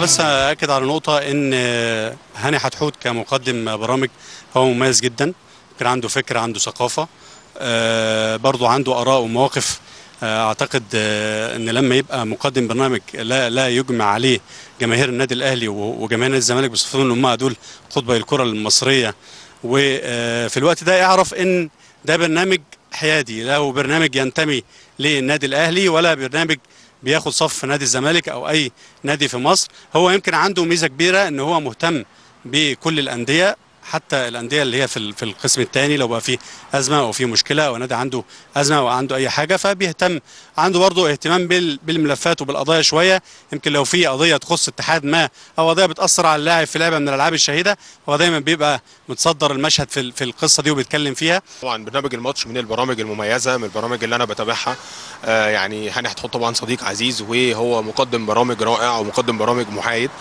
بس اكد على نقطه ان هاني حتحوت كمقدم برامج هو مميز جدا كان عنده فكر عنده ثقافه آه، برضو عنده اراء ومواقف آه، اعتقد آه، ان لما يبقى مقدم برنامج لا لا يجمع عليه جماهير النادي الاهلي و- وجماهير نادي الزمالك بصفتهم ان هم دول قطبي الكره المصريه وفي الوقت ده يعرف ان ده برنامج حيادي لا هو برنامج ينتمي للنادي الاهلي ولا برنامج بياخد صف نادي الزمالك او اي نادي في مصر هو يمكن عنده ميزه كبيره ان هو مهتم بكل الانديه حتى الانديه اللي هي في ال- في القسم الثاني لو بقى في ازمه او في مشكله او نادي عنده ازمه او عنده اي حاجه فبيهتم عنده برضه اهتمام بال- بالملفات وبالقضايا شويه يمكن لو في قضيه تخص اتحاد ما او قضيه بتاثر على اللاعب في لعبه من الالعاب الشهيده هو دايما بيبقى متصدر المشهد في ال- في القصه دي وبيتكلم فيها طبعا برنامج الماتش من البرامج المميزه من البرامج اللي انا بتابعها آه يعني هاني حتحط طبعا صديق عزيز وهو مقدم برامج رائع ومقدم برامج محايد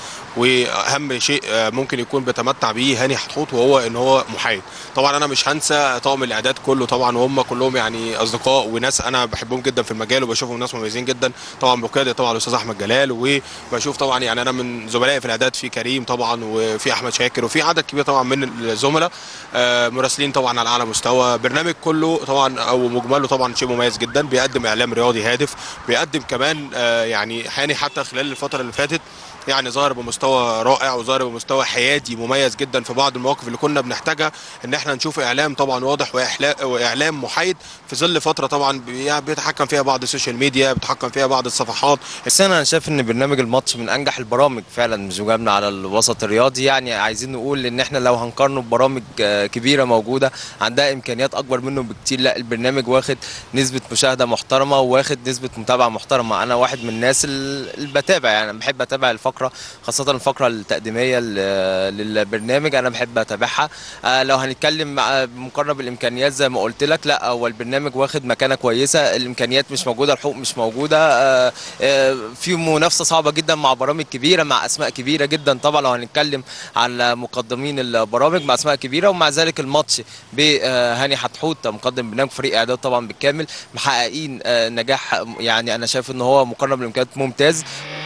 واهم شيء آه ممكن يكون بيتمتع بيه هاني حتحوط وهو ان هو محايد طبعا انا مش هنسى طاقم الاعداد كله طبعا وهم كلهم يعني اصدقاء وناس انا بحبهم جدا في المجال وبشوفهم ناس مميزين جدا طبعا بقياده طبعا الاستاذ احمد جلال وبشوف طبعا يعني انا من زملائي في الاعداد في كريم طبعا وفي احمد شاكر وفي عدد كبير طبعا من الزملاء آه، مراسلين طبعا على اعلى مستوى برنامج كله طبعا او مجمله طبعا شيء مميز جدا بيقدم اعلام رياضي هادف بيقدم كمان آه، يعني هاني حتى خلال الفتره اللي فاتت يعني ظاهر بمستوى رائع وظاهر بمستوى حيادي مميز جدا في بعض المواقف اللي كنا بنحتاجها ان احنا نشوف اعلام طبعا واضح وإحلا- واعلام محايد في ظل فتره طبعا بي- بيتحكم فيها بعض السوشيال ميديا بيتحكم فيها بعض الصفحات بس انا شايف ان برنامج الماتش من انجح البرامج فعلا مش مجامله على الوسط الرياضي يعني عايزين نقول ان احنا لو هنقارنه ببرامج آه، كبيره موجوده عندها امكانيات اكبر منه بكتير لا البرنامج واخد نسبه مشاهده محترمه وواخد نسبه متابعه محترمه انا واحد من الناس ال- اللي بتابع يعني أنا بحب اتابع الفقره خاصه الفقره التقديميه ل- للبرنامج انا بحب اتابعها آه، لو هنتكلم مع- مقارنه بالامكانيات زي ما قلت لك لا هو البرنامج واخد مكانه كويسه الامكانيات مش موجوده الحقوق مش موجوده آه، آه، في منافسه صعبه جدا مع برامج كبيره مع اسماء كبيره جدا طبعا لو هنتكلم على مقدمين البرامج مع اسماء كبيره ومع ذلك الماتش بهاني حتحوت مقدم برنامج فريق اعداد طبعا بالكامل محققين آه، نجاح يعني انا شايف ان هو مقارنه بالامكانيات ممتاز